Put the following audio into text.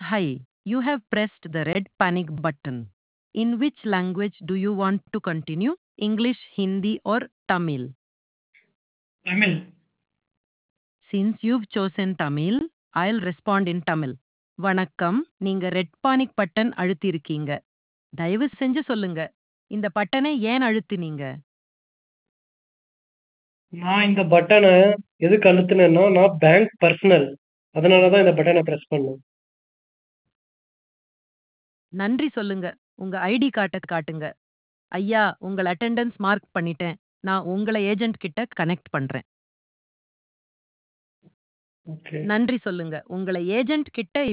Hi, you have pressed the red panic button. In which language do you want to continue? English, Hindi, or Tamil? Tamil Since you've chosen Tamil, I'll respond in Tamil. வணக்கம் நீங்க red panic button அழுத்திருக்கீங்க தயவு செஞ்சு சொல்லுங்க இந்த பட்டனை ஏன் அழுத்தினீங்க நான் இந்த பட்டனை எதுக்கு அழுத்தினேன்னா நான் பேங்க் பர்சனல் அதனால தான் இந்த பட்டனை ப்ரெஸ் பண்ணேன் நன்றி சொல்லுங்க உங்க ஐடி கார்டை காட்டுங்க ஐயா உங்கள் அட்டெண்டன்ஸ் மார்க் பண்ணிட்டேன் நான் உங்களை ஏஜென்ட் கிட்ட கனெக்ட் பண்றேன் ஓகே நன்றி சொல்லுங்க உங்களை ஏஜென்ட் கிட்ட